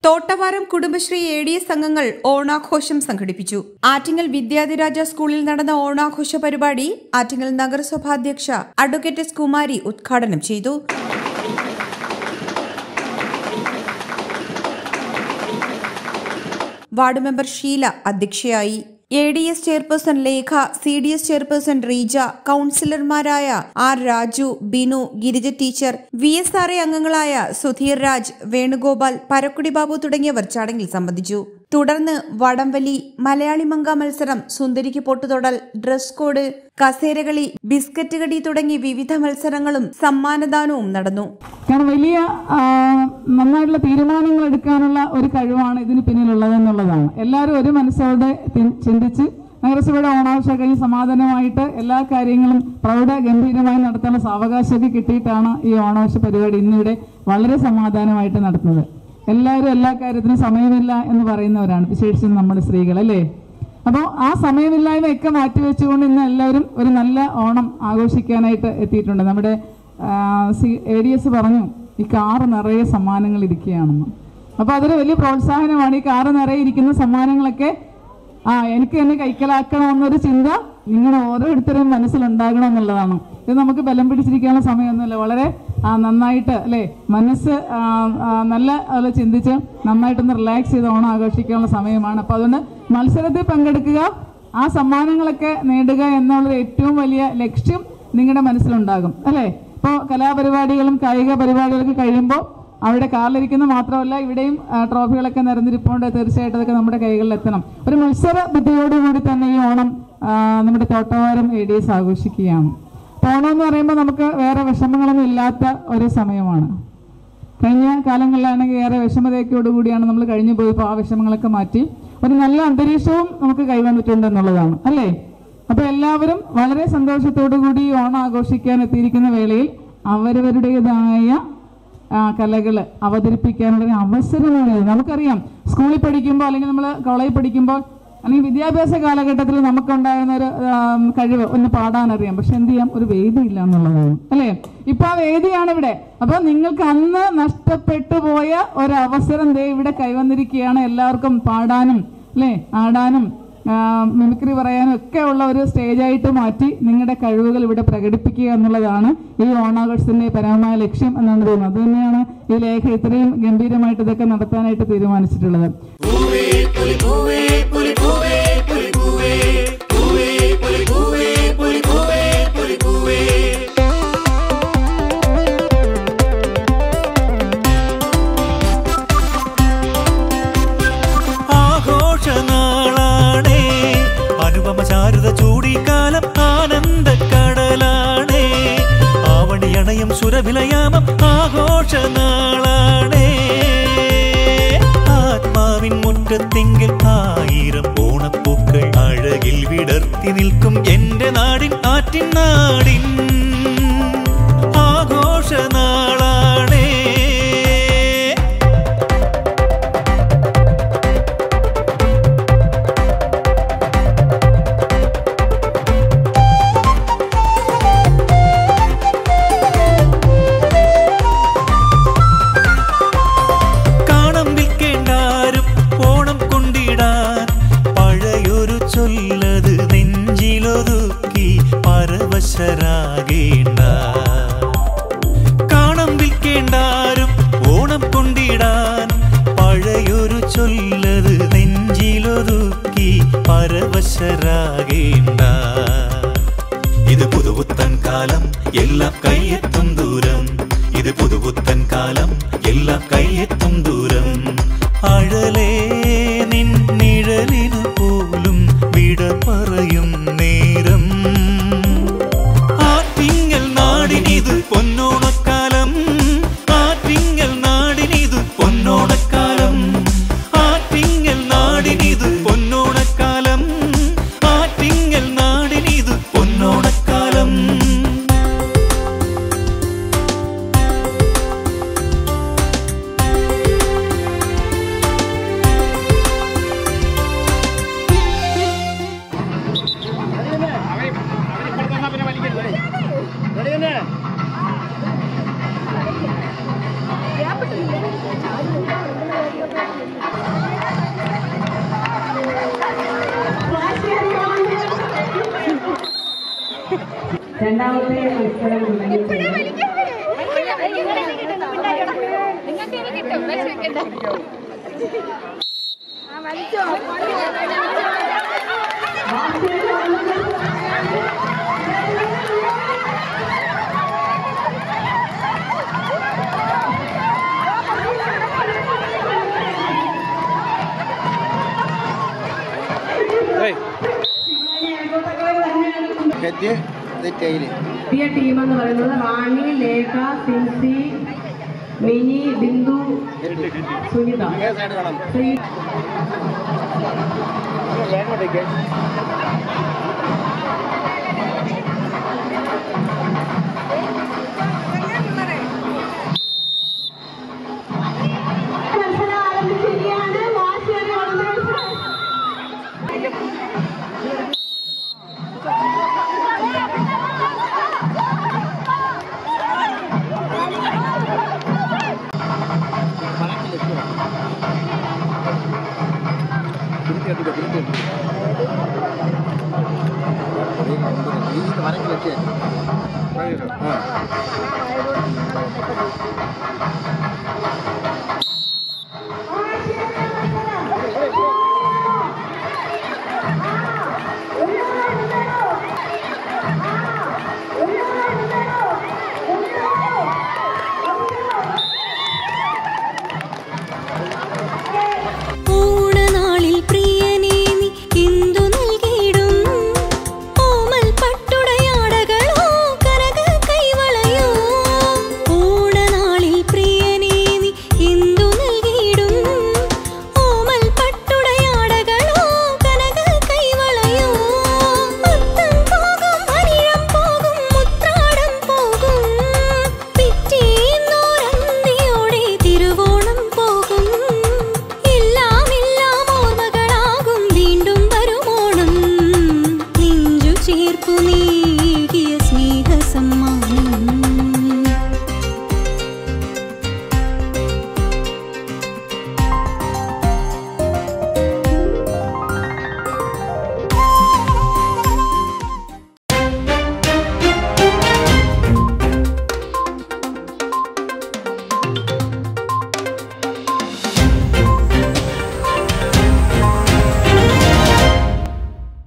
തോട്ടവാരം Kudumbashree A D S അംഗങ്ങൾ ഓണാഘോഷം സംഘടിപ്പിച്ചു ആറ്റിങ്ങൽ വിദ്യാധിരാജ സ്കൂളിൽ നടന്ന ഓണാഘോഷ പരിപാടി ആറ്റിങ്ങൽ നഗരസഭാധ്യക്ഷ അഡ്വക്കേറ്റ് എസ് കുമാരി ഉദ്ഘാടനം ചെയ്തു വാർഡ് മെമ്പർ ഷീല അധ്യക്ഷയായി A D S chairperson Lekha C D S chairperson Reeja കൌൺസിലർമാരായ R Raju Binu Girija teacher V S R A അംഗങ്ങളായ സുധീർ രാജ് വേണുഗോപാൽ പരക്കുടി ബാബു തുടങ്ങിയവർ ചടങ്ങിൽ സംബന്ധിച്ചു തുടർന്ന് വടംവലി മലയാളി മങ്ക മത്സരം സുന്ദരിക്ക് പൊട്ടുതൊടൽ ഡ്രസ് കോഡ് കസേരകളി ബിസ്ക്കറ്റ് കടി തുടങ്ങി വിവിധ മത്സരങ്ങളും സമ്മാനദാനവും നടന്നു കാരണം വലിയ ആ, നന്നായിട്ടുള്ള തീരുമാനങ്ങൾ എടുക്കാനുള്ള ഒരു കഴിവാണ് ഇതിന് പിന്നിലുള്ളതെന്നുള്ളതാണ് എല്ലാവരും ഒരു മനസ്സോടെ തി- ചിന്തിച്ച് നഗരസഭയുടെ ഓണാഘോഷം കഴിഞ്ഞ് സമാധാനമായിട്ട് എല്ലാ കാര്യങ്ങളും പ്രൗഢ ഗംഭീരമായി നടത്താനുള്ള സാവകാശമൊക്കെ കിട്ടിയിട്ടാണ് ഈ ഓണാഘോഷ പരിപാടി ഇന്നിവിടെ വളരെ സമാധാനമായിട്ട് നടത്തുന്നത് എല്ലാവരും എല്ലാ കാര്യത്തിനും സമയമില്ല എന്ന് പറയുന്നവരാണ് വിശേഷിച്ചും നമ്മുടെ സ്ത്രീകൾ അല്ലേ അപ്പോൾ ആ സമയമില്ലായ്മയൊക്കെ മാറ്റിവെച്ചുകൊണ്ട് ഇന്ന് എല്ലാവരും ഒരു നല്ല ഓണം ആഘോഷിക്കാനായിട്ട് എത്തിയിട്ടുണ്ട് നമ്മുടെ എ ഡി എസ് പറഞ്ഞു ഈ കാറ് നിറയെ സമ്മാനങ്ങൾ ഇരിക്കുകയാണെന്ന് അപ്പോൾ അതൊരു വലിയ പ്രോത്സാഹനമാണ് ഈ കാറ് നിറയെ ഇരിക്കുന്ന സമ്മാനങ്ങളൊക്കെ ആ എനിക്ക് എന്നെ കൈക്കലാക്കണമെന്നൊരു ചിന്ത നിങ്ങൾ ഓരോരുത്തരും മനസ്സിലുണ്ടാകണം എന്നുള്ളതാണ് ഇത് നമുക്ക് ബലം പിടിച്ചിരിക്കാനുള്ള സമയമൊന്നുമില്ല വളരെ ആ, നന്നായിട്ട് അല്ലേ മനസ്സ് ആ, ആ, നല്ല അത് ചിന്തിച്ച് നന്നായിട്ടൊന്ന് റിലാക്സ് ചെയ്ത് ഓണം ആഘോഷിക്കാനുള്ള സമയമാണ് അപ്പോൾ അതുകൊണ്ട് മത്സരത്തിൽ പങ്കെടുക്കുക ആ സമ്മാനങ്ങളൊക്കെ നേടുക എന്നുള്ളത് ഏറ്റവും വലിയ ലക്ഷ്യം നിങ്ങളുടെ മനസ്സിലുണ്ടാകും അല്ലേ ഇപ്പോൾ കലാപരിപാടികളും കായിക പരിപാടികളൊക്കെ കഴിയുമ്പോൾ അവിടെ കാറിലിരിക്കുന്ന മാത്രമല്ല ഇവിടെയും ആ, ട്രോഫികളൊക്കെ നിറഞ്ഞിരിപ്പുണ്ട് തീർച്ചയായിട്ടും അതൊക്കെ നമ്മുടെ കൈകളിൽ എത്തണം ഒരു മത്സര ബുദ്ധിയോടുകൂടി തന്നെ ഈ ഓണം ആ, നമ്മുടെ തോട്ടവാരം എ ഡി എസ് ആഘോഷിക്കുകയാണ് അപ്പോൾ ഓണം എന്ന് പറയുമ്പോൾ നമുക്ക് വേറെ വിഷമങ്ങളൊന്നും ഇല്ലാത്ത ഒരു സമയമാണ് കഴിഞ്ഞ കാലങ്ങളിലാണെങ്കിൽ ഏറെ വിഷമതയൊക്കെയോടുകൂടിയാണ് നമ്മൾ കഴിഞ്ഞു പോയപ്പോൾ ആ വിഷമങ്ങളൊക്കെ മാറ്റി ഒരു നല്ല അന്തരീക്ഷവും നമുക്ക് കൈവന്നിട്ടുണ്ട് എന്നുള്ളതാണ് അല്ലേ അപ്പൊ എല്ലാവരും വളരെ സന്തോഷത്തോടു കൂടി ഈ ഓണം ആഘോഷിക്കാൻ എത്തിയിരിക്കുന്ന വേളയിൽ അവരവരുടേതായ ആ, കലകൾ അവതരിപ്പിക്കാനുള്ള ഒരു അവസരമാണ് ഇത്. നമുക്കറിയാം സ്കൂളിൽ പഠിക്കുമ്പോൾ അല്ലെങ്കിൽ നമ്മൾ കോളേജിൽ പഠിക്കുമ്പോൾ അല്ലെങ്കിൽ വിദ്യാഭ്യാസ കാലഘട്ടത്തിൽ നമുക്കുണ്ടായിരുന്ന ഒരു ആം, കഴിവ് ഒന്ന് പാടാനറിയാം പക്ഷെ എന്ത് ചെയ്യാം ഒരു വേദി ഇല്ല എന്നുള്ളതാണ് അല്ലേ ഇപ്പൊ ആ വേദിയാണ് ഇവിടെ അപ്പൊ നിങ്ങൾക്ക് അന്ന് നഷ്ടപ്പെട്ടു പോയ ഒരു അവസരം ദേ ഇവിടെ കൈവന്നിരിക്കുകയാണ് എല്ലാവർക്കും പാടാനും അല്ലേ ആടാനും ആ, മിമിക്രി പറയാനും ഒക്കെ ഉള്ള ഒരു സ്റ്റേജായിട്ട് മാറ്റി നിങ്ങളുടെ കഴിവുകൾ ഇവിടെ പ്രകടിപ്പിക്കുക എന്നുള്ളതാണ് ഈ ഓണാഘോഷത്തിന്റെ പരമമായ ലക്ഷ്യം എന്നാണ് തോന്നുന്നത് അത് തന്നെയാണ് ഈ ലേഖ ഇത്രയും ഗംഭീരമായിട്ട് ഇതൊക്കെ നടത്താനായിട്ട് തീരുമാനിച്ചിട്ടുള്ളത് ആഘോഷനാളാണേ അനുപമ ചാരുത ചൂടിക്കാലം ആനന്ദക്കടലാണേ ആവണിയണയം സുരവിലയാമം ആഘോഷനാളാണേ ആത്മാവിൻ മുറ്റത്തെങ്കിൽ ആയിരം ഓണപ്പൂക്കൾ അഴകിൽ വിടർത്തി നിൽക്കും എന്റെ നാടിൻ ആറ്റിൻ നാടിൻ ആഘോഷനാളാണേ കാണം വിൽക്കേണ്ടാരും ഓണം കൊണ്ടിടാൻ പഴയൊരു ചൊല്ലത് നെഞ്ചിലൊതുക്കി പരവശരാകേണ്ട കാണം വിൽക്കേണ്ടാരും ഓണം കൊണ്ടിടാൻ പഴയൊരു ചൊല്ലത് നെഞ്ചിലൊതുക്കി പരവശരാകേണ്ട ഇത് പുതുപുത്തൻ കാലം എല്ലാം കൈയെത്തും ദൂരം ഇത് പുതുപുത്തൻ കാലം എല്ലാം കൈയെത്തും ദൂരം അഴലേ നിൻ നിഴലിനു പോലും വിട പറയും നേരം ആറ്റിങ്ങൽ നാടിനിത് പൊന്നോണക്കാലം ആറ്റിങ്ങൽ നാടിനിത് പൊന്നോണക്കാലം ആറ്റിങ്ങൽ നാടിനിത് പൊന്നോണക്കാലം ആറ്റിങ്ങൽ നാടിനിത് പൊന്നോണക്കാലം രണ്ടാമത്തെ മത്സരം തുടങ്ങിയിട്ടുണ്ട് നിങ്ങൾക്ക് ഇനി കിട്ടും വിഷമിക്കണ്ട ആ വലിച്ചോ പുതിയ ടീം എന്ന് പറയുന്നത് റാണി ലേഖ സിൻസി മിനി ബിന്ദു സുനിത ശ്രീ മത്സരം ആരംഭിച്ചിരിക്കുകയാണ് വാശിയേറിയ മത്സരം ആ